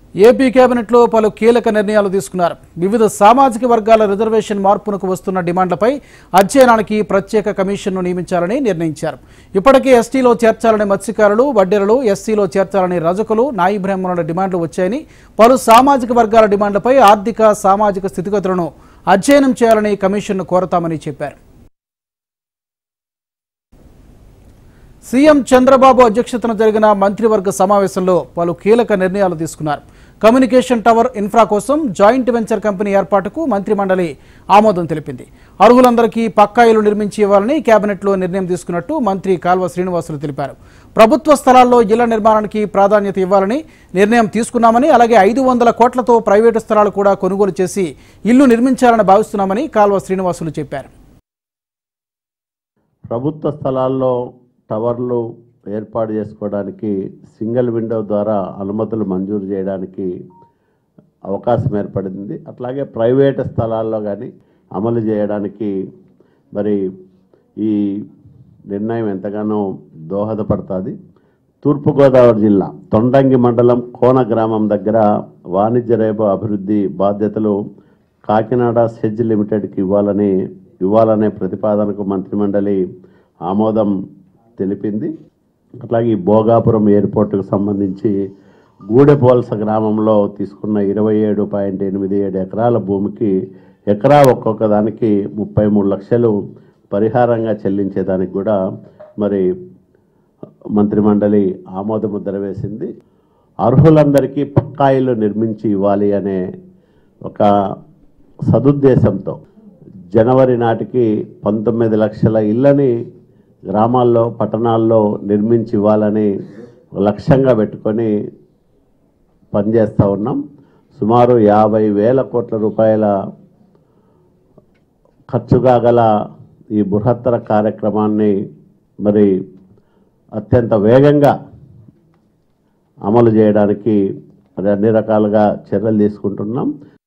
AP కేబినెట్లో పలు కీలక నిర్ణయాలు తీసుకున్నారు వివిధ సామాజిక వర్గాల రిజర్వేషన్ మార్పునకు వస్తున్న డిమాండ్లపై అధ్యయనానికి ప్రత్యేక కమిషన్ను నియమించాలని నిర్ణయించారు ఇప్పటికే ఎస్టీలో చేర్చాలని మత్స్యకారులు వడ్డెరలు ఎస్సీలో చేర్చాలని రజకులు నాయి బ్రాహ్మణుల డిమాండ్లు వచ్చాయని పలు సామాజిక వర్గాల డిమాండ్లపై ఆర్థిక సామాజిక స్థితిగతులను అధ్యయనం చేయాలని కమిషన్ను కోరతామని చెప్పారు సీఎం చంద్రబాబు అధ్యక్షతన జరిగిన మంత్రివర్గ సమావేశంలో పలు కీలక నిర్ణయాలు తీసుకున్నారు కమ్యూనికేషన్ టవర్ ఇన్ఫ్రా కోసం జాయింట్ వెంచర్ కంపెనీ ఏర్పాటుకు మంత్రిమండలి ఆమోదం తెలిపింది అర్హులందరికీ పక్కా ఇల్లు నిర్మించి ఇవ్వాలని కేబినెట్లో నిర్ణయం తీసుకున్నట్టు మంత్రి కాల్వ శ్రీనివాసులు తెలిపారు ప్రభుత్వ స్థలాల్లో ఇళ్ల నిర్మాణానికి ప్రాధాన్యత ఇవ్వాలని నిర్ణయం తీసుకున్నామని అలాగే ఐదు వందల కోట్లతో ప్రైవేటు స్థలాలు కూడా కొనుగోలు చేసి ఇల్లు నిర్మించాలని భావిస్తున్నామని కాల్వ శ్రీనివాసులు చెప్పారు ప్రభుత్వ స్థలాల్లో టవర్లు ఏర్పాటు చేసుకోవడానికి సింగిల్ విండో ద్వారా అనుమతులు మంజూరు చేయడానికి అవకాశం ఏర్పడింది అట్లాగే ప్రైవేట్ స్థలాల్లో కానీ అమలు చేయడానికి మరి ఈ నిర్ణయం ఎంతగానో దోహదపడుతుంది తూర్పుగోదావరి జిల్లా తొండంగి మండలం కోన గ్రామం దగ్గర వాణిజ్య రేపు అభివృద్ధి బాధ్యతలు కాకినాడ సెజ్ లిమిటెడ్కి ఇవ్వాలని ఇవ్వాలనే ప్రతిపాదనకు మంత్రిమండలి ఆమోదం తెలిపింది అట్లాగే ఈ భోగాపురం ఎయిర్పోర్టుకు సంబంధించి గూడెపోల్స గ్రామంలో తీసుకున్న ఇరవై ఏడు పాయింట్ ఎనిమిది ఏడు ఎకరాల భూమికి ఎకరా ఒక్కొక్క దానికి ముప్పై మూడు లక్షలు పరిహారంగా చెల్లించేదానికి కూడా మరి మంత్రిమండలి ఆమోద ముద్ర వేసింది అర్హులందరికీ పక్కాయిలు నిర్మించి ఇవ్వాలి అనే ఒక సదుద్దేశంతో జనవరి నాటికి పంతొమ్మిది లక్షల ఇళ్ళని గ్రామాల్లో పట్టణాల్లో నిర్మించి ఇవ్వాలని ఒక లక్ష్యంగా పెట్టుకొని పనిచేస్తూ ఉన్నాం సుమారు యాభై వేల కోట్ల రూపాయల ఖర్చుగా గల ఈ బృహత్తర కార్యక్రమాన్ని మరి అత్యంత వేగంగా అమలు చేయడానికి మరి అన్ని రకాలుగా చర్యలు తీసుకుంటున్నాం